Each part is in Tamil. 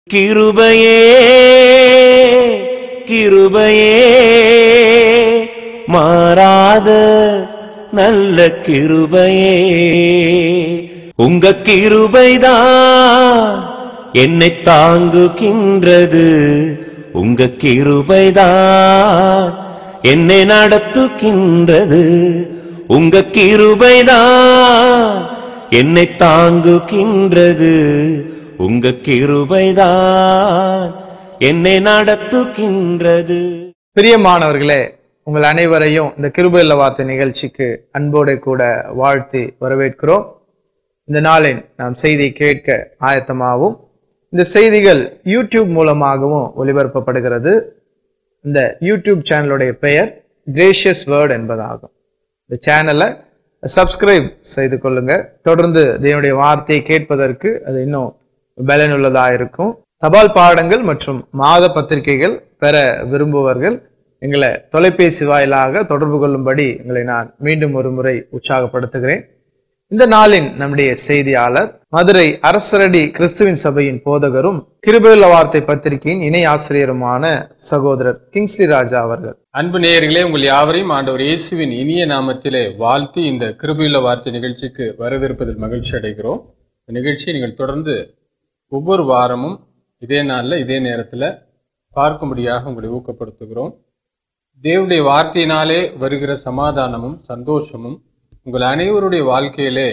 கிருபையே கிருபையே மாறாத நல்ல கிருபையே உங்க கிருபைதான் என்னை தாங்குகின்றது உங்க கிருபைதான் என்னை நடத்துகின்றது உங்க கிருபைதான் என்னை தாங்குகின்றது உங்க கிருபைதான் என்னை நடத்துகின்றது பிரியமானவர்களே உங்கள் அனைவரையும் இந்த கிருபையில்ல வார்த்தை நிகழ்ச்சிக்கு அன்போடு கூட வாழ்த்தி வரவேற்கிறோம் இந்த நாளின் நாம் செய்தி கேட்க ஆயத்தமாகவும் இந்த செய்திகள் யூடியூப் மூலமாகவும் ஒளிபரப்பப்படுகிறது இந்த யூடியூப் சேனலுடைய பெயர் கிரேஷியஸ் வேர்ட் என்பதாகும் இந்த சேனலை சப்ஸ்கிரைப் செய்து கொள்ளுங்க தொடர்ந்து தேவனுடைய வார்த்தையை கேட்பதற்கு அது இன்னும் பலனுள்ளதா இருக்கும் தபால் பாடங்கள் மற்றும் மாத பத்திரிகைகள் பெற விரும்புவர்கள் எங்களை தொலைபேசி வாயிலாக தொடர்பு கொள்ளும்படி எங்களை நான் மீண்டும் ஒரு முறை உற்சாகப்படுத்துகிறேன் இந்த நாளின் நம்முடைய செய்தியாளர் மதுரை அரசரடி கிறிஸ்துவின் சபையின் போதகரும் கிருபையுள்ள வார்த்தை பத்திரிகையின் இணை ஆசிரியருமான சகோதரர் கிங்ஸ்லி ராஜா அவர்கள் அன்பு நேயர்களே உங்கள் யாவரையும் ஆண்டவர் இயேசுவின் இனிய நாமத்திலே வாழ்த்தி இந்த கிருபையுள்ள வார்த்தை நிகழ்ச்சிக்கு வரவேற்பதில் மகிழ்ச்சி அடைகிறோம் இந்த நிகழ்ச்சியை நீங்கள் தொடர்ந்து ஒவ்வொரு வாரமும் இதே நாளில் இதே நேரத்தில் பார்க்கும்படியாக உங்களை ஊக்கப்படுத்துகிறோம் தேவனுடைய வார்த்தையினாலே வருகிற சமாதானமும் சந்தோஷமும் உங்கள் அனைவருடைய வாழ்க்கையிலே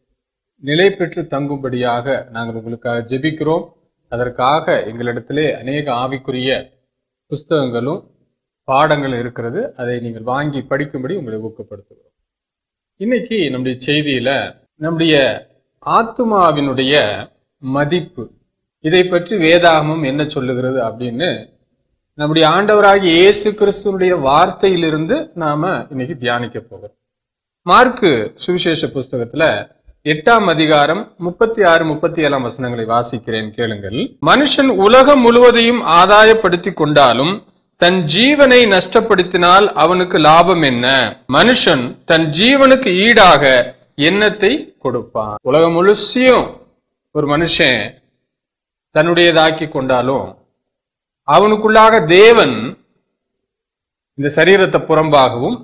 நிலை பெற்று தங்கும்படியாக நாங்கள் உங்களுக்காக ஜெபிக்கிறோம் அதற்காக எங்களிடத்திலே அநேக ஆவிக்குரிய புஸ்தகங்களும் பாடங்கள் இருக்கிறது அதை நீங்கள் வாங்கி படிக்கும்படி உங்களை ஊக்கப்படுத்துகிறோம் இன்னைக்கு நம்முடைய செய்தியில நம்முடைய ஆத்துமாவினுடைய மதிப்பு இதை பற்றி வேதாகமம் என்ன சொல்லுகிறது அப்படின்னு நம்முடைய ஆண்டவராகிய இயேசு கிறிஸ்துவனுடைய வார்த்தையிலிருந்து நாம இன்னைக்கு தியானிக்க போகிறோம் மார்க்கு சுவிசேஷ புஸ்தகத்துல எட்டாம் அதிகாரம் முப்பத்தி ஆறு முப்பத்தி ஏழாம் வசனங்களை வாசிக்கிறேன் கேளுங்கள் மனுஷன் உலகம் முழுவதையும் ஆதாயப்படுத்தி கொண்டாலும் தன் ஜீவனை நஷ்டப்படுத்தினால் அவனுக்கு லாபம் என்ன மனுஷன் தன் ஜீவனுக்கு ஈடாக எண்ணத்தை கொடுப்பான் உலகம் முழுசையும் ஒரு மனுஷன் தன்னுடையதாக்கி கொண்டாலும் அவனுக்குள்ளாக தேவன் இந்த சரீரத்தை புறம்பாகவும்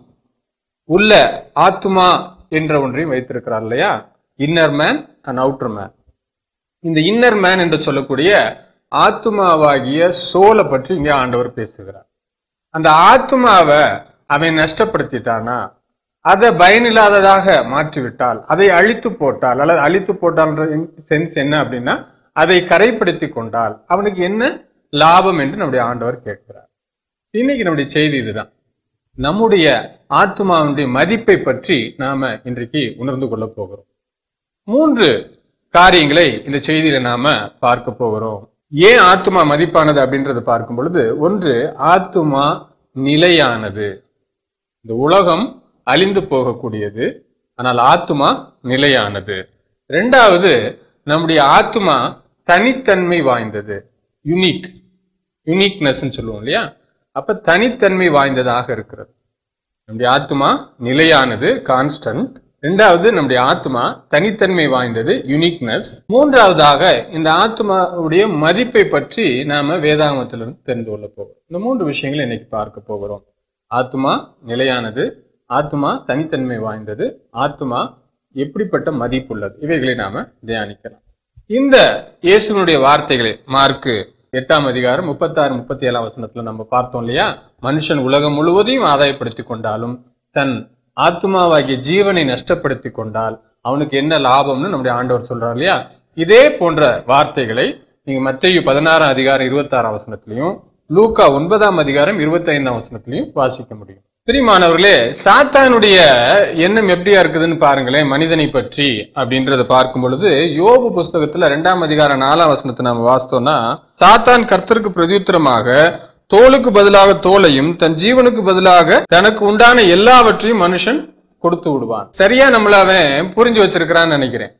உள்ள ஆத்துமா என்ற ஒன்றையும் வைத்திருக்கிறார் இல்லையா inner man and outer man இந்த இன்னர் மேன் என்று சொல்லக்கூடிய ஆத்துமாவாகிய சோலை பற்றி இங்கே ஆண்டவர் பேசுகிறார் அந்த ஆத்துமாவை அவன் நஷ்டப்படுத்திட்டானா அதை பயனில்லாததாக மாற்றிவிட்டால் அதை அழித்து போட்டால் அல்லது அழித்து போட்டால்ன்ற சென்ஸ் என்ன அப்படின்னா அதை கரைப்படுத்தி கொண்டால் அவனுக்கு என்ன லாபம் என்று நம்முடைய ஆண்டவர் கேட்கிறார் இன்னைக்கு நம்முடைய செய்தி இதுதான் நம்முடைய ஆத்மாவுடைய மதிப்பை பற்றி நாம இன்றைக்கு உணர்ந்து கொள்ள போகிறோம் மூன்று காரியங்களை இந்த செய்தியில நாம பார்க்க போகிறோம் ஏன் ஆத்மா மதிப்பானது அப்படின்றத பார்க்கும் பொழுது ஒன்று ஆத்மா நிலையானது இந்த உலகம் அழிந்து போகக்கூடியது ஆனால் ஆத்மா நிலையானது ரெண்டாவது நம்முடைய ஆத்மா தனித்தன்மை வாய்ந்தது யுனிக் யுனிக்னஸ் சொல்லுவோம் இல்லையா அப்ப தனித்தன்மை வாய்ந்ததாக இருக்கிறது நம்முடைய ஆத்மா நிலையானது கான்ஸ்டன்ட் ரெண்டாவது நம்முடைய ஆத்மா தனித்தன்மை வாய்ந்தது யுனிக்னஸ் மூன்றாவதாக இந்த ஆத்மாவுடைய மதிப்பை பற்றி நாம வேதாகமத்திலிருந்து தெரிந்து கொள்ள போகிறோம் இந்த மூன்று விஷயங்களை இன்னைக்கு பார்க்க போகிறோம் ஆத்மா நிலையானது ஆத்மா தனித்தன்மை வாய்ந்தது ஆத்மா எப்படிப்பட்ட மதிப்புள்ளது இவைகளை நாம தியானிக்கலாம் இந்த இயேசுனுடைய வார்த்தைகளை மார்க்கு எட்டாம் அதிகாரம் முப்பத்தாறு முப்பத்தி ஏழாம் வசனத்துல நம்ம பார்த்தோம் இல்லையா மனுஷன் உலகம் முழுவதையும் ஆதாயப்படுத்தி கொண்டாலும் தன் ஆத்மாவாகிய ஜீவனை நஷ்டப்படுத்தி கொண்டால் அவனுக்கு என்ன லாபம்னு நம்முடைய ஆண்டவர் சொல்றார் இல்லையா இதே போன்ற வார்த்தைகளை நீங்க மத்திய பதினாறாம் அதிகாரம் இருபத்தி ஆறாம் வசனத்திலையும் லூக்கா ஒன்பதாம் அதிகாரம் இருபத்தி ஐந்தாம் வசனத்திலையும் வாசிக்க முடியும் பிரிமானவர்களே சாத்தானுடைய எண்ணம் எப்படியா இருக்குதுன்னு பாருங்களேன் மனிதனை பற்றி அப்படின்றத பார்க்கும் பொழுது யோபு புஸ்தகத்துல ரெண்டாம் அதிகாரம் நாலாம் வசனத்தை நம்ம வாசித்தோம்னா சாத்தான் கர்த்தருக்கு பிரதியுத்தரமாக தோலுக்கு பதிலாக தோலையும் தன் ஜீவனுக்கு பதிலாக தனக்கு உண்டான எல்லாவற்றையும் மனுஷன் கொடுத்து விடுவான் சரியா நம்மள அவன் புரிஞ்சு வச்சிருக்கிறான்னு நினைக்கிறேன்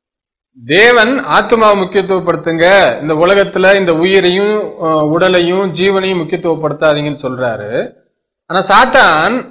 தேவன் ஆத்மாவை முக்கியத்துவப்படுத்துங்க இந்த உலகத்துல இந்த உயிரையும் அஹ், உடலையும் ஜீவனையும் முக்கியத்துவப்படுத்தாதீங்கன்னு சொல்றாரு ஆனா சாத்தான்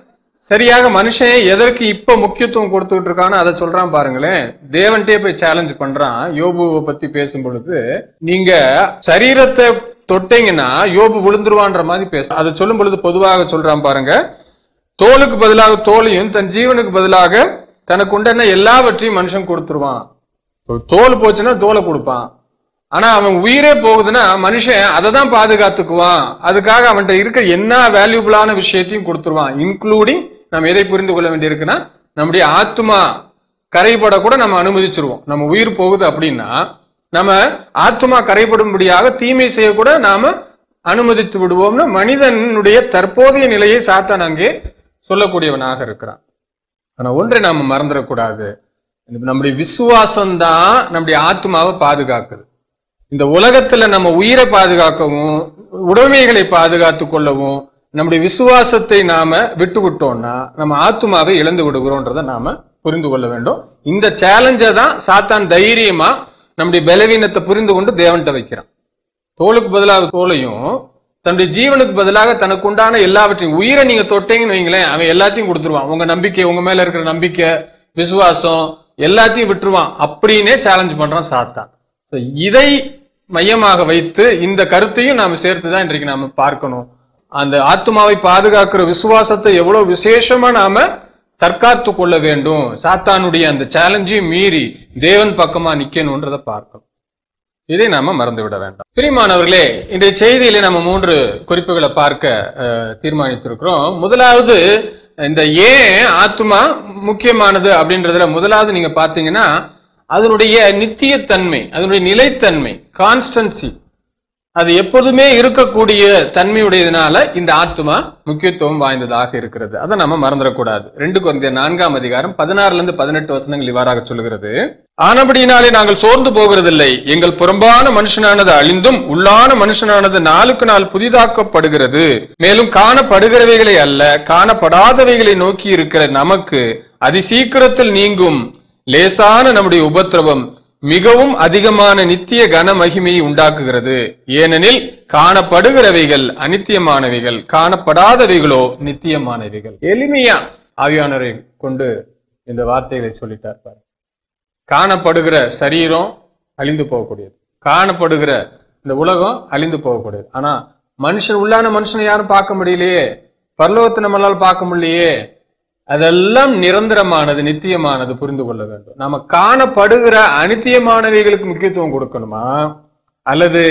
சரியாக மனுஷன் எதற்கு இப்ப முக்கியத்துவம் கொடுத்துட்டு இருக்கான்னு அதை சொல்றான் பாருங்களேன் தேவன்ட்டே போய் சேலஞ்ச் பண்றான் யோபுவை பத்தி பேசும் பொழுது நீங்க சரீரத்தை தொட்டீங்கன்னா யோபு விழுந்துருவான்ற மாதிரி பேச அதை சொல்லும் பொழுது பொதுவாக சொல்றான் பாருங்க தோலுக்கு பதிலாக தோலையும் தன் ஜீவனுக்கு பதிலாக தனக்கு உண்டான எல்லாவற்றையும் மனுஷன் கொடுத்துருவான் ஒரு தோல் போச்சுன்னா தோலை கொடுப்பான் ஆனா அவன் உயிரே போகுதுன்னா மனுஷன் அதை தான் பாதுகாத்துக்குவான் அதுக்காக அவன்கிட்ட இருக்க என்ன வேல்யூபிளான விஷயத்தையும் கொடுத்துருவான் இன்க்ளூடிங் நம்ம எதை புரிந்து கொள்ள வேண்டியிருக்குன்னா நம்முடைய ஆத்மா கரைபட கூட நம்ம அனுமதிச்சிருவோம் நம்ம உயிர் போகுது அப்படின்னா நம்ம ஆத்மா கரைபடும்படியாக தீமை செய்யக்கூட நாம அனுமதித்து விடுவோம்னு மனிதனுடைய தற்போதைய நிலையை சாத்தான் அங்கே சொல்லக்கூடியவனாக இருக்கிறான் ஆனா ஒன்றை நாம மறந்துடக்கூடாது நம்முடைய விசுவாசம் தான் நம்முடைய ஆத்மாவை பாதுகாக்குது இந்த உலகத்துல நம்ம உயிரை பாதுகாக்கவும் உடைமைகளை பாதுகாத்து கொள்ளவும் நம்முடைய விசுவாசத்தை நாம விட்டு விட்டோம்னா நம்ம ஆத்மாவை இழந்து விடுகிறோன்றதை நாம புரிந்து கொள்ள வேண்டும் இந்த சேலஞ்சை தான் சாத்தான் தைரியமா நம்முடைய பலவீனத்தை புரிந்து கொண்டு தேவன்கிட்ட வைக்கிறான் தோலுக்கு பதிலாக தோலையும் தன்னுடைய ஜீவனுக்கு பதிலாக தனக்கு உண்டான எல்லாவற்றையும் உயிரை நீங்க தொட்டீங்கன்னு வைங்களேன் அவன் எல்லாத்தையும் கொடுத்துருவான் உங்க நம்பிக்கை உங்க மேல இருக்கிற நம்பிக்கை விசுவாசம் எல்லாத்தையும் விட்டுருவான் அப்படின்னே சேலஞ்ச் பண்றான் சாத்தான் So, இதை மையமாக வைத்து இந்த கருத்தையும் நாம சேர்த்து தான் இன்றைக்கு நாம பார்க்கணும் அந்த ஆத்மாவை பாதுகாக்கிற விசுவாசத்தை எவ்வளவு விசேஷமா நாம தற்காத்து கொள்ள வேண்டும் சாத்தானுடைய அந்த சேலஞ்சையும் மீறி தேவன் பக்கமா நிக்கணும்ன்றதை பார்க்கணும் இதை நாம மறந்து விட வேண்டாம் பிரிமானவர்களே இன்றைய செய்தியிலே நம்ம மூன்று குறிப்புகளை பார்க்க அஹ், தீர்மானித்திருக்கிறோம் முதலாவது இந்த ஏன் ஆத்மா முக்கியமானது அப்படின்றதுல முதலாவது நீங்க பாத்தீங்கன்னா அதனுடைய நித்தியத்தன்மை அதனுடைய நிலைத்தன்மை கான்ஸ்டன்சி அது எப்போதுமே இருக்கக்கூடிய தன்மையுடையதுனால இந்த ஆத்மா முக்கியத்துவம் வாய்ந்ததாக இருக்கிறது அதை நம்ம மறந்துடக்கூடாது ரெண்டு குழந்தைய நான்காம் அதிகாரம் பதினாறுல இருந்து பதினெட்டு வசனங்கள் இவ்வாறாக சொல்லுகிறது ஆனபடியினாலே நாங்கள் சோர்ந்து போகிறதில்லை எங்கள் புறம்பான மனுஷனானது அழிந்தும் உள்ளான மனுஷனானது நாளுக்கு நாள் புதிதாக்கப்படுகிறது மேலும் காணப்படுகிறவைகளை அல்ல காணப்படாதவைகளை நோக்கி இருக்கிற நமக்கு அதிசீக்கிரத்தில் நீங்கும் லேசான நம்முடைய உபத்திரவம் மிகவும் அதிகமான நித்திய கன மகிமையை உண்டாக்குகிறது ஏனெனில் காணப்படுகிறவைகள் அனித்தியமானவைகள் காணப்படாதவைகளோ நித்தியமானவைகள் எளிமையா ஆவியானவரை கொண்டு இந்த வார்த்தைகளை சொல்லிட்டார் பாருங்க. காணப்படுகிற சரீரம் அழிந்து போகக்கூடியது காணப்படுகிற இந்த உலகம் அழிந்து போகக்கூடியது ஆனா மனுஷன் உள்ளான மனுஷனை யாரும் பார்க்க முடியலையே பரலோகத்தை நம்மளால பார்க்க முடியலையே அதெல்லாம் நிரந்தரமானது நித்தியமானது புரிந்து கொள்ள வேண்டும் நாம காணப்படுகிற அனித்தியமானவைகளுக்கு முக்கியத்துவம் கொடுக்கணுமா அல்லது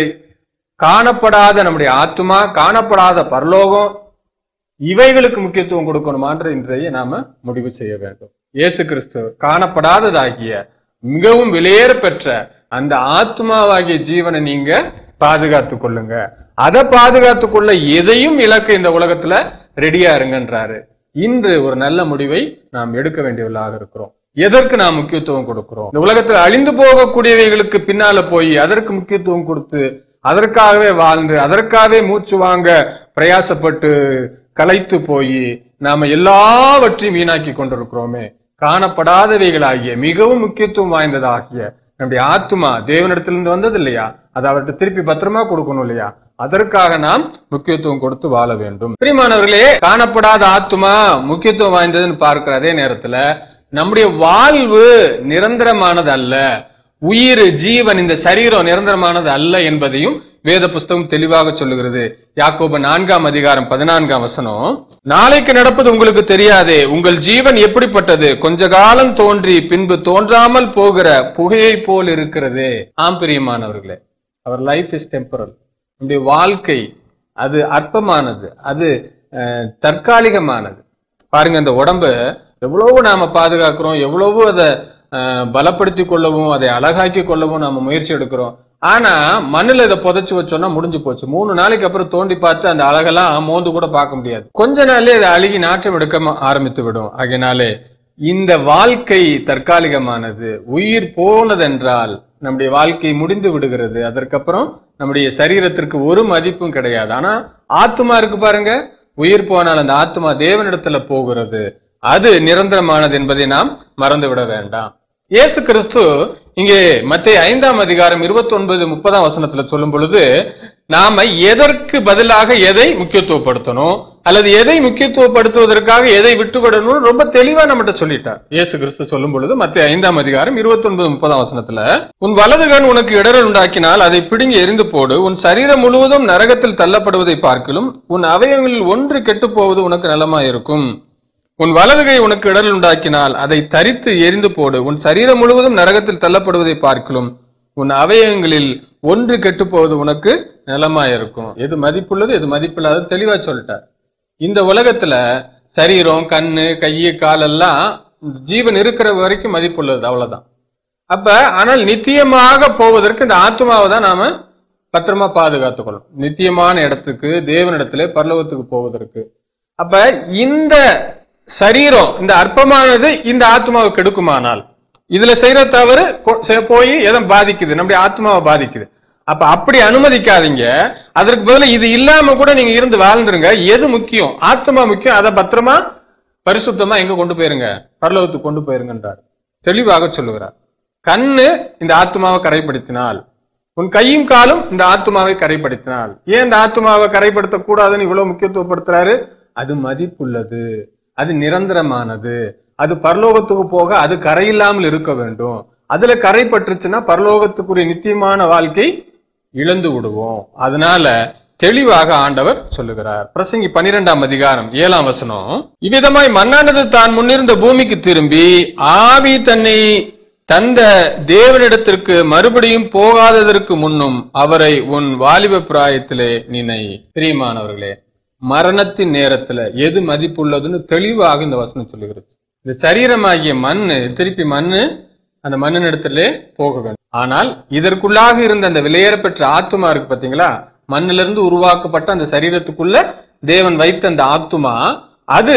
காணப்படாத நம்முடைய ஆத்மா காணப்படாத பரலோகம் இவைகளுக்கு முக்கியத்துவம் கொடுக்கணுமான்ற இன்றைய நாம முடிவு செய்ய வேண்டும் இயேசு கிறிஸ்து காணப்படாததாகிய மிகவும் விலையேற பெற்ற அந்த ஆத்மாவாகிய ஜீவனை நீங்க பாதுகாத்து கொள்ளுங்க அதை பாதுகாத்து கொள்ள எதையும் இலக்கு இந்த உலகத்துல ரெடியா இருங்கன்றாரு இன்று ஒரு நல்ல முடிவை நாம் எடுக்க வேண்டியவர்களாக இருக்கிறோம் எதற்கு நாம் முக்கியத்துவம் கொடுக்கிறோம் இந்த உலகத்தில் அழிந்து போகக்கூடியவைகளுக்கு பின்னால போய் அதற்கு முக்கியத்துவம் கொடுத்து அதற்காகவே வாழ்ந்து அதற்காகவே மூச்சு வாங்க பிரயாசப்பட்டு களைத்து போய் நாம எல்லாவற்றையும் வீணாக்கி கொண்டிருக்கிறோமே காணப்படாதவைகளாகிய மிகவும் முக்கியத்துவம் வாய்ந்ததாகிய நம்முடைய ஆத்மா தேவனிடத்திலிருந்து வந்தது இல்லையா அதை அவர்கிட்ட திருப்பி பத்திரமா கொடுக்கணும் இல்லையா அதற்காக நாம் முக்கியத்துவம் கொடுத்து வாழ வேண்டும் பிரியமானவர்களே காணப்படாத ஆத்மா முக்கியத்துவம் வாய்ந்ததுன்னு பார்க்கிற அதே நேரத்துல நம்முடைய வாழ்வு நிரந்தரமானது அல்ல உயிர் ஜீவன் இந்த சரீரம் நிரந்தரமானது அல்ல என்பதையும் வேத புஸ்தகம் தெளிவாக சொல்லுகிறது யாக்கோபு நான்காம் அதிகாரம் பதினான்காம் வசனம் நாளைக்கு நடப்பது உங்களுக்கு தெரியாதே உங்கள் ஜீவன் எப்படிப்பட்டது கொஞ்ச காலம் தோன்றி பின்பு தோன்றாமல் போகிற புகையை போல் இருக்கிறது ஆம் பிரியமானவர்களே அவர் லைஃப் இஸ் டெம்பரல் நம்முடைய வாழ்க்கை அது அற்பமானது அது அஹ், தற்காலிகமானது பாருங்க இந்த உடம்பு எவ்வளவு நாம பாதுகாக்கிறோம் எவ்வளவு அதை அஹ், பலப்படுத்தி கொள்ளவும் அதை அழகாக்கி கொள்ளவும் நாம முயற்சி எடுக்கிறோம் ஆனா மண்ணுல இதை புதைச்சு வச்சோம்னா முடிஞ்சு போச்சு மூணு நாளைக்கு அப்புறம் தோண்டி பார்த்து அந்த அழகெல்லாம் மோந்து கூட பார்க்க முடியாது கொஞ்ச நாள்லயே அதை அழுகி நாற்றம் எடுக்க ம- ஆரம்பித்து விடும் ஆகையினாலே இந்த வாழ்க்கை தற்காலிகமானது உயிர் போனதென்றால் நம்முடைய வாழ்க்கை முடிந்து விடுகிறது அதற்கப்புறம் நம்முடைய சரீரத்திற்கு ஒரு மதிப்பும் கிடையாது ஆனா ஆத்மா இருக்கு பாருங்க உயிர் போனால் அந்த ஆத்மா தேவனிடத்துல போகிறது அது நிரந்தரமானது என்பதை நாம் மறந்து விட வேண்டாம் இயேசு கிறிஸ்து இங்கே மத்திய ஐந்தாம் அதிகாரம் இருபத்தி ஒன்பது முப்பதாம் வசனத்துல சொல்லும் பொழுது நாம எதற்கு பதிலாக எதை முக்கியத்துவப்படுத்தணும் அல்லது எதை முக்கியத்துவப்படுத்துவதற்காக எதை விட்டுவிடணும்னு ரொம்ப தெளிவா நம்மகிட்ட சொல்லிட்டார் இயேசு கிறிஸ்து சொல்லும் பொழுது மத்திய ஐந்தாம் அதிகாரம் இருபத்தி ஒன்பது முப்பதாம் வசனத்துல உன் வலது கண் உனக்கு இடரல் உண்டாக்கினால் அதை பிடுங்கி எரிந்து போடு உன் சரீரம் முழுவதும் நரகத்தில் தள்ளப்படுவதை பார்க்கிலும் உன் அவயவங்களில் ஒன்று கெட்டுப் போவது உனக்கு நலமாயிருக்கும் உன் வலது கை உனக்கு இடரல் உண்டாக்கினால் அதை தரித்து எரிந்து போடு உன் சரீரம் முழுவதும் நரகத்தில் தள்ளப்படுவதை பார்க்கிலும் உன் அவயவங்களில் ஒன்று கெட்டுப் போவது உனக்கு நலமாயிருக்கும் எது மதிப்புள்ளது எது மதிப்பில்லாதது தெளிவா சொல்லிட்டார் இந்த உலகத்துல சரீரம் கண்ணு கையு கால் எல்லாம் ஜீவன் இருக்கிற வரைக்கும் மதிப்புள்ளது அவ்வளவுதான் அப்ப ஆனால் நித்தியமாக போவதற்கு இந்த ஆத்மாவை தான் நாம பத்திரமா பாதுகாத்துக்கணும் நித்தியமான இடத்துக்கு தேவனிடத்திலே பரலோகத்துக்கு போவதற்கு அப்ப இந்த சரீரம் இந்த அற்பமானது இந்த ஆத்மாவை கெடுக்குமானால் இதுல செய்யற தவறு கொ- செ- போய் எதை பாதிக்குது நம்முடைய ஆத்மாவை பாதிக்குது அப்ப அப்படி அனுமதிக்காதீங்க அதற்கு பதிலா இது இல்லாம கூட நீங்க இருந்து வாழ்ந்துருங்க எது முக்கியம் ஆத்மா முக்கியம் அதை பத்திரமா பரிசுத்தமா எங்க கொண்டு போயிருங்க பரலோகத்துக்கு கொண்டு போயிருங்கன்றார் தெளிவாக சொல்லுகிறார் கண்ணு இந்த ஆத்மாவை கரைப்படுத்தினால் உன் கையும் காலும் இந்த ஆத்மாவை கரைப்படுத்தினால் ஏன் இந்த ஆத்மாவை கரைப்படுத்த கூடாதுன்னு இவ்வளவு முக்கியத்துவப்படுத்துறாரு அது மதிப்புள்ளது அது நிரந்தரமானது அது பரலோகத்துக்கு போக அது கரையில்லாமல் இருக்க வேண்டும் அதுல கரைப்பட்டுருச்சுன்னா பரலோகத்துக்குரிய நித்தியமான வாழ்க்கை இழந்து விடுவோம் அதனால தெளிவாக ஆண்டவர் சொல்லுகிறார் பிரசங்கி பனிரெண்டாம் அதிகாரம் ஏழாம் வசனம் இவ்விதமாய் மண்ணானது தான் முன்னிருந்த பூமிக்கு திரும்பி ஆவி தன்னை தந்த தேவனிடத்திற்கு மறுபடியும் போகாததற்கு முன்னும் அவரை உன் வாலிப பிராயத்திலே நினை பிரியமானவர்களே மரணத்தின் நேரத்துல எது மதிப்புள்ளதுன்னு தெளிவாக இந்த வசனம் சொல்லுகிறது இந்த சரீரமாகிய மண்ணு திருப்பி மண்ணு அந்த மண்ணின் இடத்திலே போக வேண்டும் ஆனால் இதற்குள்ளாக இருந்த அந்த விலையேறப்பெற்ற ஆத்துமா இருக்கு பாத்தீங்களா மண்ணிலிருந்து உருவாக்கப்பட்ட அந்த சரீரத்துக்குள்ள தேவன் வைத்த அந்த ஆத்துமா அது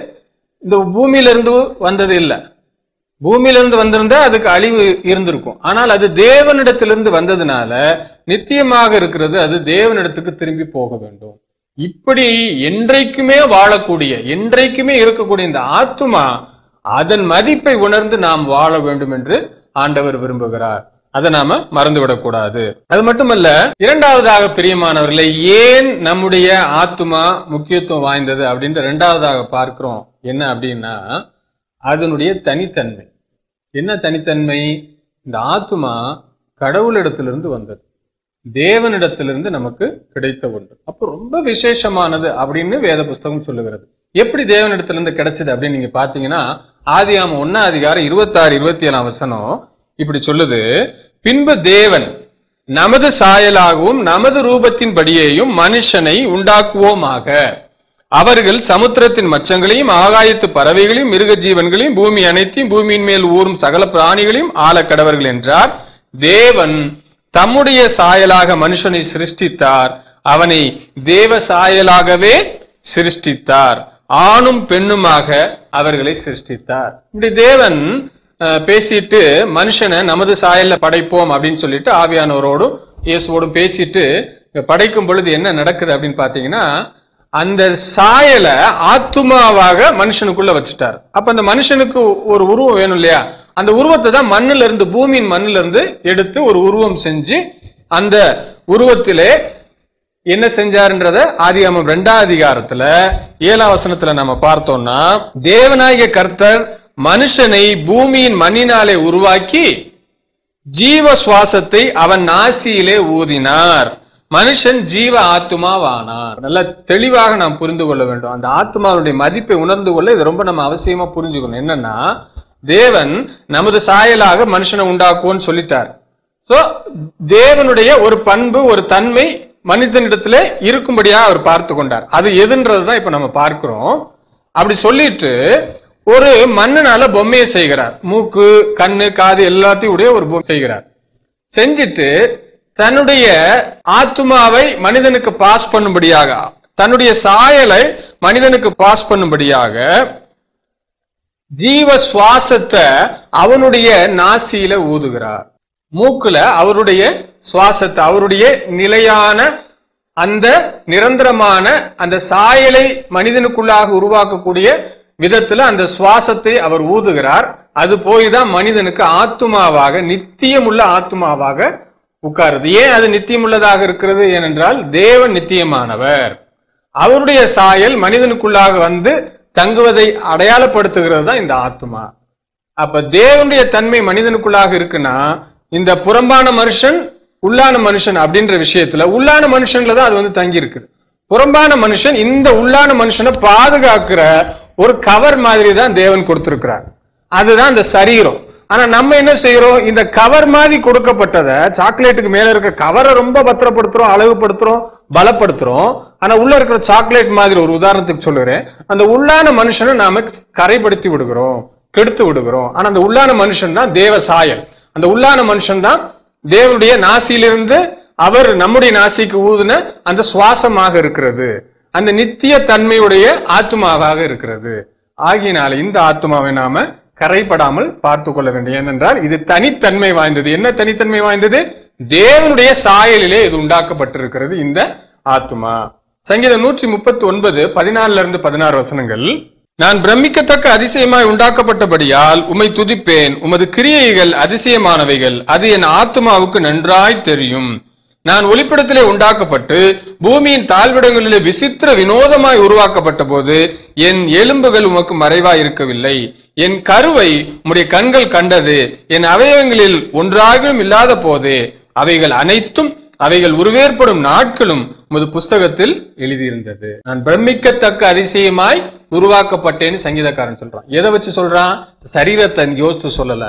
இந்த பூமியிலிருந்து வந்தது இல்லை பூமியிலிருந்து வந்திருந்தா அதுக்கு அழிவு இருந்திருக்கும் ஆனால் அது தேவனிடத்திலிருந்து வந்ததுனால நித்தியமாக இருக்கிறது அது தேவனிடத்துக்கு திரும்பி போக வேண்டும் இப்படி என்றைக்குமே வாழக்கூடிய என்றைக்குமே இருக்கக்கூடிய இந்த ஆத்துமா அதன் மதிப்பை உணர்ந்து நாம் வாழ வேண்டும் என்று ஆண்டவர் விரும்புகிறார் அதை நாம மறந்துவிடக் கூடாது அது மட்டுமல்ல இரண்டாவதாக பிரியமானவர்களே ஏன் நம்முடைய ஆத்துமா முக்கியத்துவம் வாய்ந்தது அப்படின்ற இரண்டாவதாக பார்க்கிறோம் என்ன அப்படின்னா அதனுடைய தனித்தன்மை என்ன தனித்தன்மை இந்த ஆத்துமா கடவுளிடத்திலிருந்து வந்தது தேவனிடத்திலிருந்து நமக்கு கிடைத்த ஒன்று அப்போ ரொம்ப விசேஷமானது அப்படின்னு வேத புஸ்தகம் சொல்லுகிறது எப்படி தேவனிடத்திலிருந்து கிடைச்சது அப்படின்னு நீங்க பாத்தீங்கன்னா ஆதியாம ஒன்னா அதிகாரம் இருபத்தாறு இருபத்தி ஏழாம் வசனம் இப்படி சொல்லுது பின்பு தேவன் நமது சாயலாகவும் நமது ரூபத்தின்படியேயும் மனுஷனை உண்டாக்குவோமாக அவர்கள் சமுத்திரத்தின் மச்சங்களையும் ஆகாயத்து பறவைகளையும் மிருக ஜீவன்களையும் பூமி அனைத்தையும் பூமியின் மேல் ஊறும் சகல பிராணிகளையும் ஆளக்கடவர்கள் என்றார் தேவன் தம்முடைய சாயலாக மனுஷனை சிருஷ்டித்தார் அவனை தேவ சாயலாகவே சிருஷ்டித்தார் ஆணும் பெண்ணுமாக அவர்களை சிருஷ்டித்தார் இப்படி தேவன் அஹ், பேசிட்டு மனுஷனை நமது சாயல்ல படைப்போம் அப்படின்னு சொல்லிட்டு ஆவியானவரோடும் இயேசுவோடும் பேசிட்டு இங்க படைக்கும் பொழுது என்ன நடக்குது அப்படின்னு பாத்தீங்கன்னா அந்த சாயலை ஆத்துமாவாக மனுஷனுக்குள்ள வச்சுட்டார் அப்ப அந்த மனுஷனுக்கு ஒரு உருவம் வேணும் இல்லையா அந்த உருவத்தை தான் மண்ணுல இருந்து பூமியின் மண்ணுல இருந்து எடுத்து ஒரு உருவம் செஞ்சு அந்த உருவத்திலே என்ன செஞ்சாருன்றத ஆதியாமம் ரெண்டாம் அதிகாரத்துல ஏழாம் வசனத்துல நம்ம பார்த்தோம்னா தேவநாயக கர்த்தர் மனுஷனை பூமியின் மண்ணினாலே உருவாக்கி ஜீவ சுவாசத்தை அவன் நாசியிலே ஊதினார் மனுஷன் ஜீவ ஆத்துமாவானார் நல்ல தெளிவாக நாம் புரிந்து கொள்ள வேண்டும் அந்த ஆத்மாவுடைய மதிப்பை உணர்ந்து கொள்ள இது ரொம்ப நம்ம அவசியமா புரிஞ்சுக்கணும் என்னன்னா தேவன் நமது சாயலாக மனுஷனை உண்டாக்குவோன்னு சொல்லிட்டார் சோ தேவனுடைய ஒரு பண்பு ஒரு தன்மை மனிதனிடத்துல இருக்கும்படியா அவர் பார்த்து கொண்டார் அது எதுன்றதுதான் இப்ப நம்ம பார்க்கிறோம் அப்படி சொல்லிட்டு ஒரு மண்ணுனால பொம்மையை செய்கிறார் மூக்கு கண்ணு காது எல்லாத்தையும் உடைய ஒரு பொம்மை செய்கிறார் செஞ்சிட்டு தன்னுடைய ஆத்துமாவை மனிதனுக்கு பாஸ் பண்ணும்படியாக தன்னுடைய சாயலை மனிதனுக்கு பாஸ் பண்ணும்படியாக ஜீவ சுவாசத்தை அவனுடைய நாசியில ஊதுகிறார் மூக்குல அவருடைய சுவாசத்தை அவருடைய நிலையான அந்த நிரந்தரமான அந்த சாயலை மனிதனுக்குள்ளாக உருவாக்கக்கூடிய விதத்துல அந்த சுவாசத்தை அவர் ஊதுகிறார் அது போய் தான் மனிதனுக்கு ஆத்துமாவாக நித்தியமுள்ள ஆத்துமாவாக உட்காருது ஏன் அது நித்தியமுள்ளதாக இருக்கிறது ஏனென்றால் தேவன் நித்தியமானவர் அவருடைய சாயல் மனிதனுக்குள்ளாக வந்து தங்குவதை அடையாளப்படுத்துகிறது தான் இந்த ஆத்மா அப்ப தேவனுடைய தன்மை மனிதனுக்குள்ளாக இருக்குன்னா இந்த புறம்பான மனுஷன் உள்ளான மனுஷன் அப்படின்ற விஷயத்துல உள்ளான மனுஷன்ல தான் அது வந்து தங்கி இருக்குது புறம்பான மனுஷன் இந்த உள்ளான மனுஷனை பாதுகாக்கிற ஒரு கவர் மாதிரி தான் தேவன் கொடுத்திருக்கிறார் அதுதான் இந்த சரீரம் ஆனா நம்ம என்ன செய்யறோம் இந்த கவர் மாதிரி கொடுக்கப்பட்டதை சாக்லேட்டுக்கு மேல இருக்க கவரை ரொம்ப பத்திரப்படுத்துறோம் அழகுபடுத்துறோம் பலப்படுத்துறோம் ஆனா உள்ள இருக்கிற சாக்லேட் மாதிரி ஒரு உதாரணத்துக்கு சொல்லுறேன் அந்த உள்ளான மனுஷனை நாம கரைப்படுத்தி விடுகிறோம் கெடுத்து விடுகிறோம் ஆனா அந்த உள்ளான மனுஷன் தான் தேவ சாயல் அந்த உள்ளான மனுஷன் தான் தேவனுடைய நாசியிலிருந்து அவர் நம்முடைய நாசிக்கு ஊதுன அந்த சுவாசமாக இருக்கிறது அந்த நித்திய தன்மையுடைய ஆத்மாவாக இருக்கிறது ஆகியனால இந்த ஆத்மாவை நாம கரைப்படாமல் பார்த்து கொள்ள வேண்டும் ஏனென்றால் இது தனித்தன்மை வாய்ந்தது என்ன தனித்தன்மை வாய்ந்தது தேவனுடைய சாயலிலே இது உண்டாக்கப்பட்டிருக்கிறது இந்த ஆத்மா சங்கீதம் நூற்றி முப்பத்தி ஒன்பது பதினாலுல இருந்து பதினாறு வசனங்கள் நான் பிரமிக்கத்தக்க அதிசயமாய் உண்டாக்கப்பட்டபடியால் உம்மை துதிப்பேன் உமது கிரியைகள் அதிசயமானவைகள் அது என் ஆத்மாவுக்கு நன்றாய் தெரியும் நான் ஒளிப்படத்திலே உண்டாக்கப்பட்டு பூமியின் தாழ்விடங்களிலே விசித்திர வினோதமாய் உருவாக்கப்பட்ட போது என் எலும்புகள் உமக்கு மறைவாய் இருக்கவில்லை என் கருவை உம்முடைய கண்கள் கண்டது என் அவயவங்களில் ஒன்றாகவும் இல்லாத போது அவைகள் அனைத்தும் அவைகள் உருவேற்படும் நாட்களும் உமது புஸ்தகத்தில் எழுதியிருந்தது நான் பிரமிக்கத்தக்க அதிசயமாய் உருவாக்கப்பட்டேன்னு சங்கீதக்காரன் சொல்றான் எதை வச்சு சொல்றான் சரீரத்தை யோசித்து சொல்லல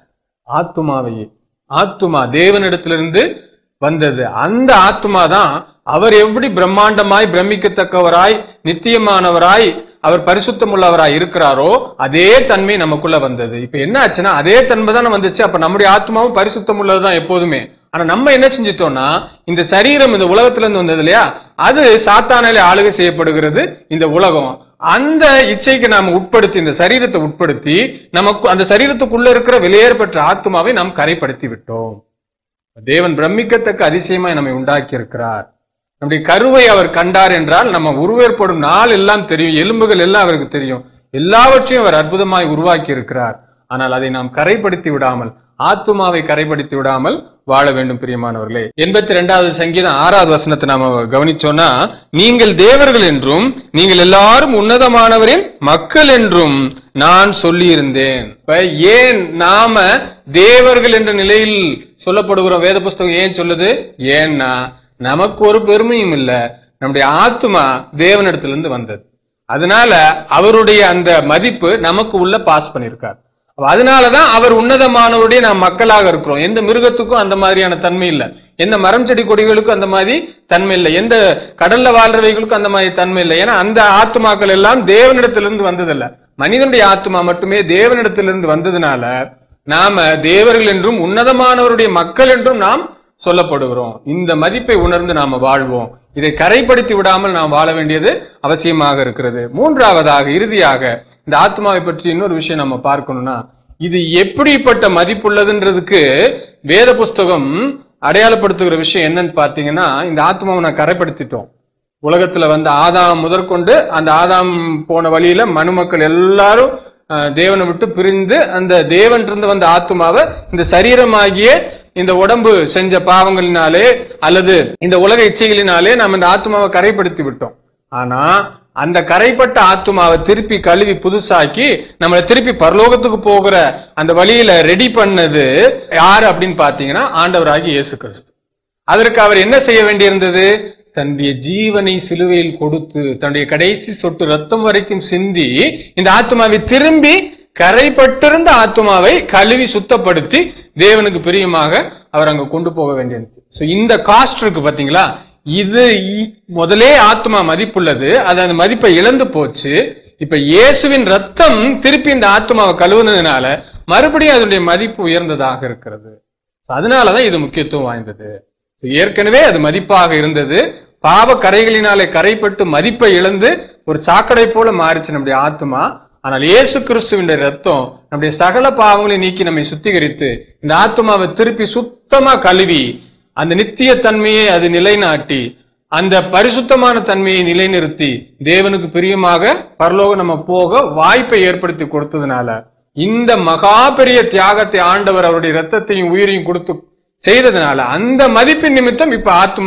ஆத்துமாவையே ஆத்துமா தேவனிடத்திலிருந்து வந்தது அந்த ஆத்துமா தான் அவர் எப்படி பிரம்மாண்டமாய் பிரமிக்கத்தக்கவராய் நித்தியமானவராய் அவர் பரிசுத்தமுள்ளவராய் இருக்கிறாரோ அதே தன்மை நமக்குள்ள வந்தது இப்ப என்ன ஆச்சுன்னா அதே தன்மை தானே வந்துச்சு அப்ப நம்முடைய ஆத்மாவும் பரிசுத்தம் உள்ளதுதான் எப்போதுமே ஆனா நம்ம என்ன செஞ்சிட்டோம்னா இந்த சரீரம் இந்த உலகத்துல இருந்து வந்தது இல்லையா அது சாத்தானாலே ஆளுகை செய்யப்படுகிறது இந்த உலகம் அந்த இச்சைக்கு நாம உட்படுத்தி இந்த சரீரத்தை உட்படுத்தி நமக்கு அந்த சரீரத்துக்குள்ள இருக்கிற வெளியேறப்பட்ட ஆத்மாவை நாம் கரைப்படுத்தி விட்டோம் தேவன் பிரமிக்கத்தக்க அதிசயமாய் நம்மை உண்டாக்கி இருக்கிறார் நம்முடைய கருவை அவர் கண்டார் என்றால் நம்ம உருவேற்படும் நாள் எல்லாம் தெரியும் எலும்புகள் எல்லாம் அவருக்கு தெரியும் எல்லாவற்றையும் அவர் அற்புதமாய் உருவாக்கி இருக்கிறார் ஆனால் அதை நாம் கரைப்படுத்தி விடாமல் ஆத்துமாவை கரைப்படுத்தி விடாமல் வாழ வேண்டும் பிரியமானவர்களே எண்பத்தி ரெண்டாவது சங்கீதம் ஆறாவது வசனத்தை நாம கவனிச்சோம்னா நீங்கள் தேவர்கள் என்றும் நீங்கள் எல்லாரும் உன்னதமானவரின் மக்கள் என்றும் நான் சொல்லியிருந்தேன் இப்ப ஏன் நாம தேவர்கள் என்ற நிலையில் சொல்லப்படுகிறோம் வேத புஸ்தகம் ஏன் சொல்லுது ஏன்னா நமக்கு ஒரு பெருமையும் இல்ல நம்முடைய ஆத்மா தேவனிடத்திலிருந்து வந்தது அதனால அவருடைய அந்த மதிப்பு நமக்கு உள்ள பாஸ் பண்ணியிருக்கார் அப்ப அதனாலதான் அவர் உன்னதமானவருடைய நாம் மக்களாக இருக்கிறோம் எந்த மிருகத்துக்கும் அந்த மாதிரியான தன்மை இல்லை எந்த மரம் செடி கொடிகளுக்கும் அந்த மாதிரி தன்மை இல்லை எந்த கடல்ல வாழ்றவைகளுக்கும் அந்த மாதிரி தன்மை இல்லை ஏன்னா அந்த ஆத்மாக்கள் எல்லாம் தேவனிடத்திலிருந்து வந்ததில்ல மனிதனுடைய ஆத்மா மட்டுமே தேவனிடத்திலிருந்து வந்ததுனால நாம தேவர்கள் என்றும் உன்னதமானவருடைய மக்கள் என்றும் நாம் சொல்லப்படுகிறோம் இந்த மதிப்பை உணர்ந்து நாம வாழ்வோம் இதை கரைப்படுத்தி விடாமல் நாம் வாழ வேண்டியது அவசியமாக இருக்கிறது மூன்றாவதாக இறுதியாக இந்த ஆத்மாவை பற்றி இன்னொரு விஷயம் நம்ம பார்க்கணும்னா இது எப்படிப்பட்ட மதிப்புள்ளதுன்றதுக்கு வேத புஸ்தகம் அடையாளப்படுத்துகிற விஷயம் என்னன்னு பார்த்தீங்கன்னா இந்த ஆத்மாவை நான் கரைப்படுத்திட்டோம் உலகத்துல வந்து ஆதாம் முதற்கொண்டு அந்த ஆதாம் போன வழியில மனுமக்கள் எல்லாரும் அஹ், தேவனை விட்டு பிரிந்து அந்த தேவன் இருந்து வந்த ஆத்மாவை இந்த சரீரமாகிய இந்த உடம்பு செஞ்ச பாவங்களினாலே அல்லது இந்த உலக இச்சைகளினாலே நாம் இந்த ஆத்மாவை கரைப்படுத்தி விட்டோம் ஆனா அந்த கரைப்பட்ட ஆத்மாவை திருப்பி கழுவி புதுசாக்கி நம்மளை திருப்பி பரலோகத்துக்கு போகிற அந்த வழியில ரெடி பண்ணது யாரு அப்படின்னு பாத்தீங்கன்னா ஆண்டவராகி இயேசு கிறிஸ்து அதற்கு அவர் என்ன செய்ய வேண்டியிருந்தது தன்னுடைய ஜீவனை சிலுவையில் கொடுத்து தன்னுடைய கடைசி சொட்டு ரத்தம் வரைக்கும் சிந்தி இந்த ஆத்மாவை திரும்பி கரைப்பட்டிருந்த ஆத்மாவை கழுவி சுத்தப்படுத்தி தேவனுக்கு பிரியமாக அவர் அங்க கொண்டு போக வேண்டியிருந்துச்சு ஸோ இந்த காஸ்ட் இருக்கு பாத்தீங்களா இது இ- முதலே ஆத்மா மதிப்புள்ளது அது அந்த மதிப்பை இழந்து போச்சு இப்ப இயேசுவின் ரத்தம் திருப்பி இந்த ஆத்மாவை கழுவுனதுனால மறுபடியும் அதனுடைய மதிப்பு உயர்ந்ததாக இருக்கிறது அதனாலதான் இது முக்கியத்துவம் வாய்ந்தது ஏற்கனவே அது மதிப்பாக இருந்தது பாவ கரைகளினாலே கரைப்பட்டு மதிப்பை இழந்து ஒரு சாக்கடை போல மாறிச்சு நம்முடைய ஆத்மா ஆனால் இயேசு கிறிஸ்துவின் ரத்தம் நம்முடைய சகல பாவங்களை நீக்கி நம்மை சுத்திகரித்து இந்த ஆத்மாவை திருப்பி சுத்தமா கழுவி அந்த நித்திய தன்மையை அது நிலைநாட்டி அந்த பரிசுத்தமான தன்மையை நிலைநிறுத்தி தேவனுக்கு பிரியமாக பரலோகம் நம்ம போக வாய்ப்பை ஏற்படுத்தி கொடுத்ததுனால இந்த மகா பெரிய தியாகத்தை ஆண்டவர் அவருடைய ரத்தத்தையும் உயிரையும் கொடுத்து செய்ததுனால அந்த மதிப்பின் நிமித்தம் இப்ப ஆத்மா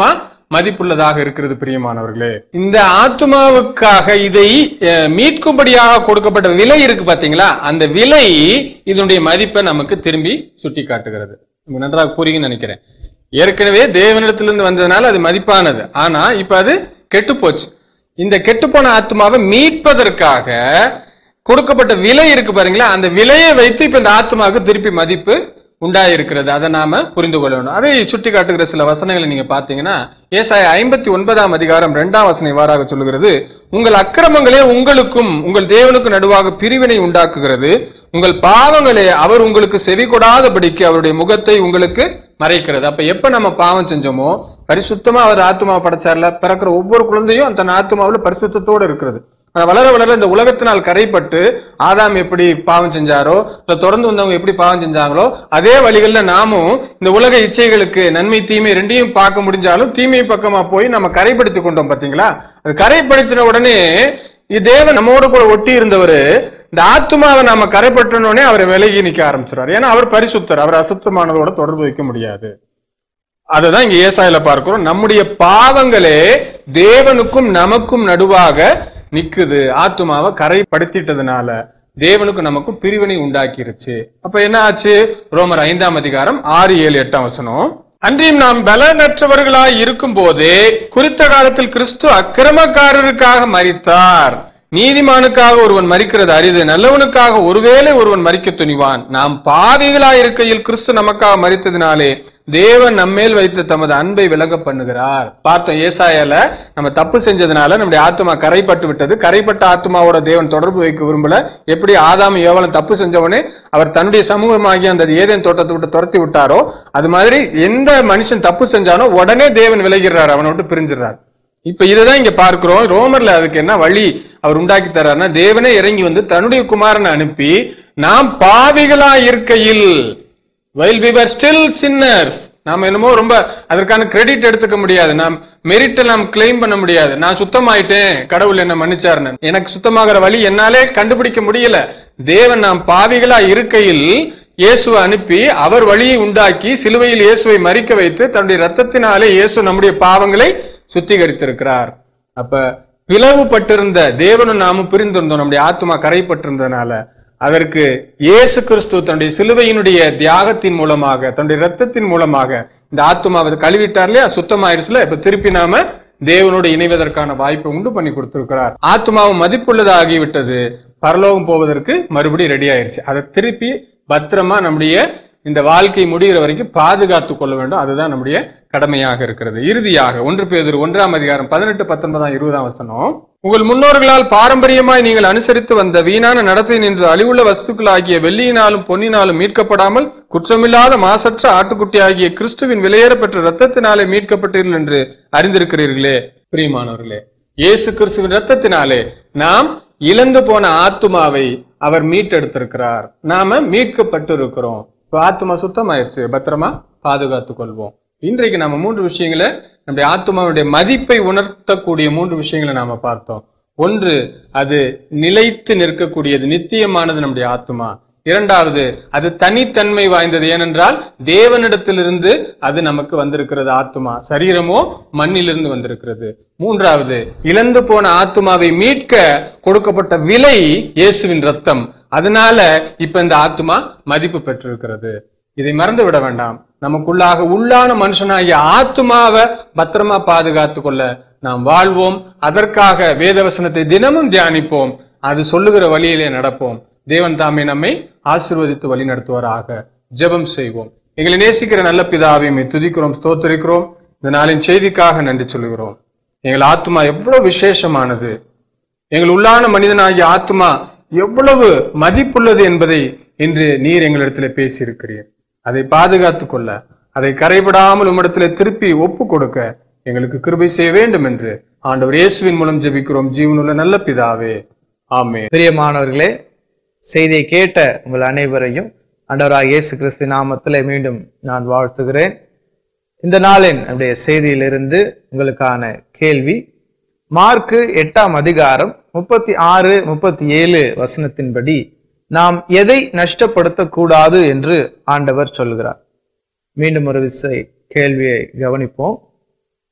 மதிப்புள்ளதாக இருக்கிறது பிரியமானவர்களே இந்த ஆத்மாவுக்காக இதை அஹ், மீட்கும்படியாக கொடுக்கப்பட்ட விலை இருக்கு பாத்தீங்களா அந்த விலை இதனுடைய மதிப்பை நமக்கு திரும்பி சுட்டி காட்டுகிறது உங்களுக்கு நன்றாக புரியுங்கன்னு நினைக்கிறேன் ஏற்கனவே தேவனிடத்திலிருந்து வந்ததுனால அது மதிப்பானது ஆனா இப்ப அது கெட்டு போச்சு இந்த கெட்டுப்போன ஆத்மாவை மீட்பதற்காக கொடுக்கப்பட்ட விலை இருக்கு பாருங்களா அந்த விலையை வைத்து இப்ப இந்த ஆத்மாவுக்கு திருப்பி மதிப்பு உண்டாயிருக்கிறது அதை நாம புரிந்து கொள்ளணும் அதை சுட்டி காட்டுகிற சில வசனங்களை நீங்க பாத்தீங்கன்னா ஏசாய ஐம்பத்தி ஒன்பதாம் அதிகாரம் இரண்டாம் வசனம் இவ்வாறாக சொல்லுகிறது உங்கள் அக்கிரமங்களே உங்களுக்கும் உங்கள் தேவனுக்கும் நடுவாக பிரிவினை உண்டாக்குகிறது உங்கள் பாவங்களே அவர் உங்களுக்கு செவி கொடாதபடிக்கு அவருடைய முகத்தை உங்களுக்கு மறைக்கிறது அப்ப எப்ப நம்ம பாவம் செஞ்சோமோ பரிசுத்தமா அவர் ஆத்மாவை படைச்சார்ல பிறக்கிற ஒவ்வொரு குழந்தையும் அந்த ஆத்மாவுல பரிசுத்தத்தோட இருக்கிறது ஆனா வளர வளர இந்த உலகத்தினால் கரைப்பட்டு ஆதாம் எப்படி பாவம் செஞ்சாரோ இல்ல தொடர்ந்து வந்தவங்க எப்படி பாவம் செஞ்சாங்களோ அதே வழிகள்ல நாமும் இந்த உலக இச்சைகளுக்கு நன்மை தீமை ரெண்டையும் பார்க்க முடிஞ்சாலும் தீமை பக்கமா போய் நம்ம கரைப்படுத்தி கொண்டோம் பாத்தீங்களா அது கரைப்படுத்தின உடனே இது தேவன் நம்மோட கூட ஒட்டி இருந்தவர் இந்த ஆத்மாவை நாம கரைப்பற்றனோடனே அவரை விலகி நிக்க ஆரம்பிச்சிடாரு ஏன்னா அவர் பரிசுத்தர் அவர் அசுத்தமானதோட தொடர்பு வைக்க முடியாது அதுதான் இங்க ஏசாயில பார்க்கிறோம் நம்முடைய பாவங்களே தேவனுக்கும் நமக்கும் நடுவாக நிக்குது ஆத்துமாவை கரைப்படுத்திட்டதுனால தேவனுக்கும் நமக்கும் பிரிவினை உண்டாக்கிருச்சு அப்ப என்ன ஆச்சு ரோமர் ஐந்தாம் அதிகாரம் ஆறு ஏழு எட்டாம் வசனம் அன்றியும் நாம் பலனற்றவர்களாய் இருக்கும் போதே குறித்த காலத்தில் கிறிஸ்து அக்கிரமக்காரருக்காக மரித்தார் நீதிமானுக்காக ஒருவன் மரிக்கிறது அரிது நல்லவனுக்காக ஒருவேளை ஒருவன் மரிக்க துணிவான் நாம் பாவிகளாய் இருக்கையில் கிறிஸ்து நமக்காக மரித்ததினாலே தேவன் நம்மேல் வைத்த தமது அன்பை விலக பண்ணுகிறார் பார்த்தோம் ஏசாயால நம்ம தப்பு செஞ்சதுனால நம்முடைய ஆத்மா கரைப்பட்டு விட்டது கரைப்பட்ட ஆத்மாவோட தேவன் தொடர்பு வைக்க விரும்பல எப்படி ஆதாம் ஏவலம் தப்பு செஞ்சவனே அவர் தன்னுடைய சமூகமாகி அந்த ஏதேன் தோட்டத்தை விட்டு துரத்தி விட்டாரோ அது மாதிரி எந்த மனுஷன் தப்பு செஞ்சானோ உடனே தேவன் விலகிறார் அவனை விட்டு பிரிஞ்சிடறார் இப்ப இதுதான் இங்க பார்க்கிறோம் ரோமர்ல அதுக்கு என்ன வழி அவர் உண்டாக்கி தர்றாருன்னா தேவனே இறங்கி வந்து தன்னுடைய குமாரனை அனுப்பி நாம் பாவிகளா இருக்கையில் while we were still sinners நாம என்னமோ ரொம்ப அதற்கான கிரெடிட் எடுத்துக்க முடியாது நாம் மெரிட்டை நாம் கிளைம் பண்ண முடியாது நான் சுத்தமாயிட்டேன் கடவுள் என்ன மன்னிச்சாருன்னு எனக்கு சுத்தமாகிற வழி என்னாலே கண்டுபிடிக்க முடியல தேவன் நாம் பாவிகளா இருக்கையில் இயேசுவை அனுப்பி அவர் வழியை உண்டாக்கி சிலுவையில் இயேசுவை மறிக்க வைத்து தன்னுடைய ரத்தத்தினாலே இயேசு நம்முடைய பாவங்களை சுத்திகரித்திருக்கிறார் அப்ப பிளவுபட்டிருந்த தேவனும் நாமும் பிரிந்திருந்தோம் நம்முடைய ஆத்மா கரைப்பட்டிருந்ததுனால அதற்கு இயேசு கிறிஸ்து தன்னுடைய சிலுவையினுடைய தியாகத்தின் மூலமாக தன்னுடைய ரத்தத்தின் மூலமாக இந்த ஆத்மாவை கழுவிட்டார் இல்லையா சுத்தமாயிருச்சுல இப்ப திருப்பி நாம தேவனோடு இணைவதற்கான வாய்ப்பை உண்டு பண்ணி கொடுத்திருக்கிறார் ஆத்மாவும் மதிப்புள்ளதாகிவிட்டது பரலோகம் போவதற்கு மறுபடியும் ரெடி ஆயிருச்சு அதை திருப்பி பத்திரமா நம்முடைய இந்த வாழ்க்கை முடிகிற வரைக்கும் பாதுகாத்து கொள்ள வேண்டும் அதுதான் நம்முடைய கடமையாக இருக்கிறது இறுதியாக ஒன்று பேதர் ஒன்றாம் அதிகாரம் பதினெட்டு பத்தொன்பதாம் இருபதாம் வசனம் உங்கள் முன்னோர்களால் பாரம்பரியமாய் நீங்கள் அனுசரித்து வந்த வீணான நடத்தை நின்று அழிவுள்ள வஸ்துக்களாகிய வெள்ளியினாலும் பொன்னினாலும் மீட்கப்படாமல் குற்றமில்லாத மாசற்ற ஆட்டுக்குட்டி ஆகிய கிறிஸ்துவின் விலையேறப்பெற்ற இரத்தத்தினாலே மீட்கப்பட்டீர்கள் என்று அறிந்திருக்கிறீர்களே பிரியமானவர்களே இயேசு கிறிஸ்துவின் இரத்தத்தினாலே நாம் இழந்து போன ஆத்துமாவை அவர் மீட்டெடுத்திருக்கிறார் நாம மீட்கப்பட்டு இருக்கிறோம் இப்ப ஆத்மா சுத்தமாயிருச்சு பத்திரமா பாதுகாத்துக் கொள்வோம் இன்றைக்கு நம்ம மூன்று விஷயங்களை நம்முடைய ஆத்மாவுடைய மதிப்பை உணர்த்தக்கூடிய மூன்று விஷயங்களை நாம பார்த்தோம் ஒன்று அது நிலைத்து நிற்கக்கூடியது நித்தியமானது நம்முடைய ஆத்மா இரண்டாவது அது தனித்தன்மை வாய்ந்தது ஏனென்றால் தேவனிடத்திலிருந்து அது நமக்கு வந்திருக்கிறது ஆத்மா சரீரமோ மண்ணிலிருந்து வந்திருக்கிறது மூன்றாவது இழந்து போன ஆத்மாவை மீட்க கொடுக்கப்பட்ட விலை இயேசுவின் ரத்தம் அதனால இப்ப இந்த ஆத்மா மதிப்பு பெற்றிருக்கிறது இதை மறந்து விட வேண்டாம் நமக்குள்ளாக உள்ளான மனுஷனாகிய ஆத்மாவை பத்திரமா பாதுகாத்து கொள்ள நாம் வாழ்வோம் அதற்காக வேதவசனத்தை தினமும் தியானிப்போம் அது சொல்லுகிற வழியிலே நடப்போம் தேவன் தாமே நம்மை ஆசீர்வதித்து வழி நடத்துவாராக ஜெபம் செய்வோம் எங்களை நேசிக்கிற நல்ல பிதாவை உம்மை துதிக்கிறோம் ஸ்தோத்திரிக்கிறோம் இந்த நாளின் செய்திக்காக நன்றி சொல்லுகிறோம் எங்கள் ஆத்மா எவ்வளவு விசேஷமானது எங்கள் உள்ளான மனிதனாகிய ஆத்மா எவ்வளவு மதிப்புள்ளது என்பதை இன்று நீர் எங்களிடத்தில் பேசியிருக்கிறீர் அதை பாதுகாத்துக் கொள்ள அதை கரைபடாமல் உம்மிடத்தில் திருப்பி ஒப்பு கொடுக்க எங்களுக்கு கிருபை செய்ய வேண்டும் என்று ஆண்டவர் இயேசுவின் மூலம் ஜெபிக்கிறோம் ஜீவனுள்ள நல்ல பிதாவே ஆமே பிரியமானவர்களே செய்தியை கேட்ட உங்கள் அனைவரையும் ஆண்டவராக இயேசு கிறிஸ்து நாமத்தில் மீண்டும் நான் வாழ்த்துகிறேன் இந்த நாளின் நம்முடைய செய்தியிலிருந்து உங்களுக்கான கேள்வி மார்க்கு எட்டாம் அதிகாரம் முப்பத்தி ஆறு முப்பத்தி ஏழு வசனத்தின்படி நாம் எதை நஷ்டப்படுத்தக்கூடாது என்று ஆண்டவர் சொல்கிறார் மீண்டும் ஒரு விசை கேள்வியை கவனிப்போம்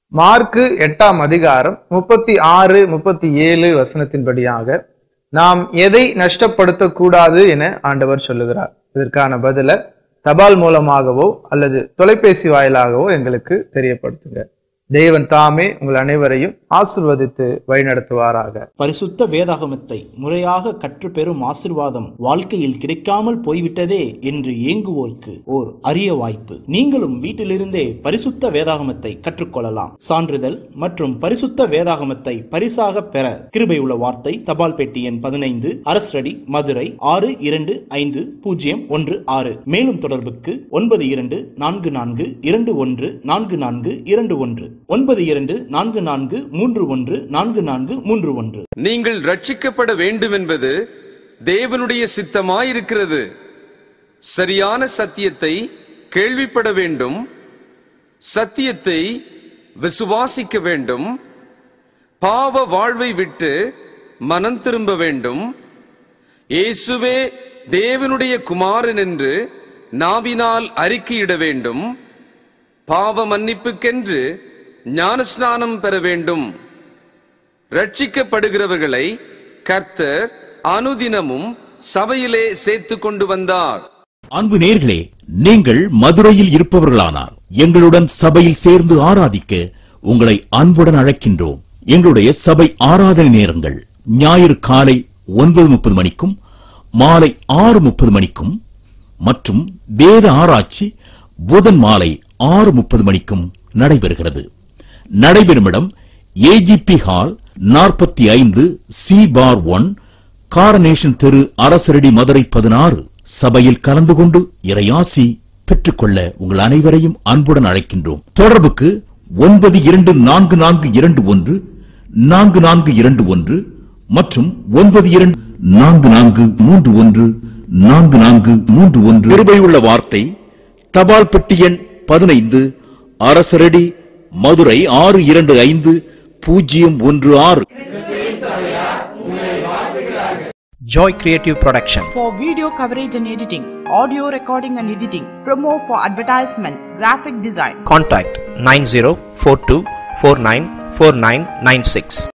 மார்க்கு எட்டாம் அதிகாரம் முப்பத்தி ஆறு முப்பத்தி ஏழு வசனத்தின்படியாக நாம் எதை நஷ்டப்படுத்தக் கூடாது என ஆண்டவர் சொல்லுகிறார் இதற்கான பதில தபால் மூலமாகவோ அல்லது தொலைபேசி வாயிலாகவோ எங்களுக்கு தெரியப்படுத்துங்க தேவன் தாமே உங்கள் அனைவரையும் ஆசிர்வதித்து வழிநடத்துவாராக பரிசுத்த வேதாகமத்தை முறையாக கற்றுப்பெறும் ஆசிர்வாதம் வாழ்க்கையில் கிடைக்காமல் போய்விட்டதே என்று ஏங்குவோருக்கு ஓர் அரிய வாய்ப்பு நீங்களும் வீட்டிலிருந்தே பரிசுத்த வேதாகமத்தை கற்றுக்கொள்ளலாம் சான்றிதழ் மற்றும் பரிசுத்த வேதாகமத்தை பரிசாக பெற கிருபை உள்ள வார்த்தை தபால் பெட்டி எண் பதினைந்து அரசடி மதுரை ஆறு இரண்டு ஐந்து பூஜ்ஜியம் ஒன்று ஆறு மேலும் தொடர்புக்கு ஒன்பது இரண்டு நான்கு நான்கு இரண்டு ஒன்று நான்கு நான்கு இரண்டு ஒன்று ஒன்பது இரண்டு நான்கு நான்கு மூன்று ஒன்று நான்கு நான்கு மூன்று ஒன்று நீங்கள் ரட்சிக்கப்பட வேண்டும் என்பது தேவனுடைய சித்தமாயிருக்கிறது சரியான சத்தியத்தை கேள்விப்பட வேண்டும் சத்தியத்தை விசுவாசிக்க வேண்டும் பாவ வாழ்வை விட்டு மனம் திரும்ப வேண்டும் இயேசுவே தேவனுடைய குமாரன் என்று நாவினால் அறிக்கையிட வேண்டும் பாவ மன்னிப்புக்கென்று ஞானஸ்நானம் பெற வேண்டும் ரட்சிக்கப்படுகிறவர்களை கர்த்தர் அனுதினமும் சபையிலே சேர்த்து கொண்டு வந்தார் அன்பு நேர்களே நீங்கள் மதுரையில் இருப்பவர்களானார் எங்களுடன் சபையில் சேர்ந்து ஆராதிக்க உங்களை அன்புடன் அழைக்கின்றோம் எங்களுடைய சபை ஆராதனை நேரங்கள் ஞாயிறு காலை ஒன்பது முப்பது மணிக்கும் மாலை ஆறு முப்பது மணிக்கும் மற்றும் வேத ஆராய்ச்சி புதன் மாலை ஆறு முப்பது மணிக்கும் நடைபெறுகிறது நடைபெறும் இடம் ஏஜிபி ஹால் நாற்பத்தி ஐந்து சி பார் ஒன் காரனேஷன் தெரு அரசரடி மதுரை பதினாறு சபையில் கலந்து கொண்டு இறையாசி பெற்றுக்கொள்ள உங்கள் அனைவரையும் அன்புடன் அழைக்கின்றோம் தொடர்புக்கு ஒன்பது இரண்டு நான்கு நான்கு இரண்டு ஒன்று நான்கு நான்கு இரண்டு ஒன்று மற்றும் ஒன்பது இரண்டு நான்கு நான்கு மூன்று ஒன்று நான்கு நான்கு மூன்று ஒன்று கிருபையுள்ள வார்த்தை தபால் பெட்டி எண் பதினைந்து அரசரடி மதுரை ஆறு இரண்டு ஐந்து பூஜ்ஜியம் ஒன்று ஆறு Joy Creative Production. for video coverage and editing, audio recording and editing, promo for advertisement, graphic design. Contact 9042494996.